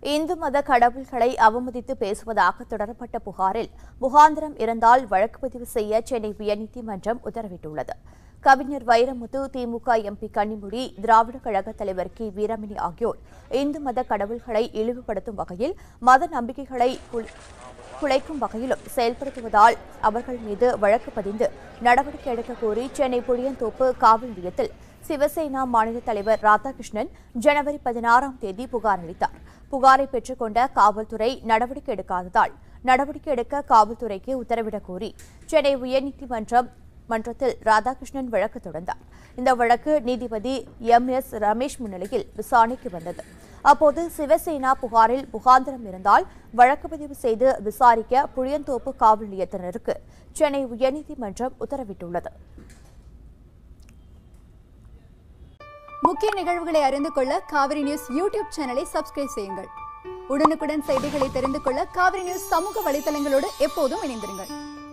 இந்து மத கடவுள்களை அவமதித்து பேசுவதாக தொடரப்பட்ட புகாரில் முகாந்திரம் இருந்தால் வழக்கு பதிவு செய்ய சென்னை உயர்நீதிமன்றம் உத்தரவிட்டுள்ளது கவிஞர் வைரமுத்து திமுக எம்பி கன்னிமுடி திராவிட கழக தலைவர் கி வீரமணி ஆகியோர் இந்து மத கடவுள்களை இழிவுபடுத்தும் வகையில் மத நம்பிக்கைகளை குல்- குலைக்கும் வகையிலும் செயல்படுத்துவதால் அவர்கள் மீது வழக்கு பதிந்து நடவடிக்கை எடுக்க கோரி சென்னை புளியந்தோப்பு காவல் நிலையத்தில் சிவசேனா மாநில தலைவர் ராதாகிருஷ்ணன் ஜனவரி பதினாறாம் தேதி புகார் அளித்தார் புகாரை பெற்றுக்கொண்ட காவல்துறை நடவடிக்கை எடுக்காததால் நடவடிக்கை எடுக்க காவல்துறைக்கு உத்தரவிடக் கோரி சென்னை உயர்நீதிமன்றம் மன்றத்தில் ராதாகிருஷ்ணன் வழக்கு தொடர்ந்தார் இந்த வழக்கு நீதிபதி எம் எஸ் ரமேஷ் முன்னிலையில் விசாரணைக்கு வந்தது அப்போது சிவசேனா புகாரில் முகாந்திரம் இருந்தால் வழக்கு பதிவு செய்து விசாரிக்க புளியந்தோப்பு காவல் நிலையத்தினருக்கு சென்னை உயர்நீதிமன்றம் உத்தரவிட்டுள்ளது முக்கிய நிகழ்வுகளை அறிந்து கொள்ள காவிரி நியூஸ் யூடியூப் சேனலை சப்ஸ்கிரைப் செய்யுங்கள் உடனுக்குடன் செய்திகளை தெரிந்து கொள்ள காவிரி நியூஸ் சமூக வலைதளங்களோடு எப்போதும் இணைந்திருங்கள்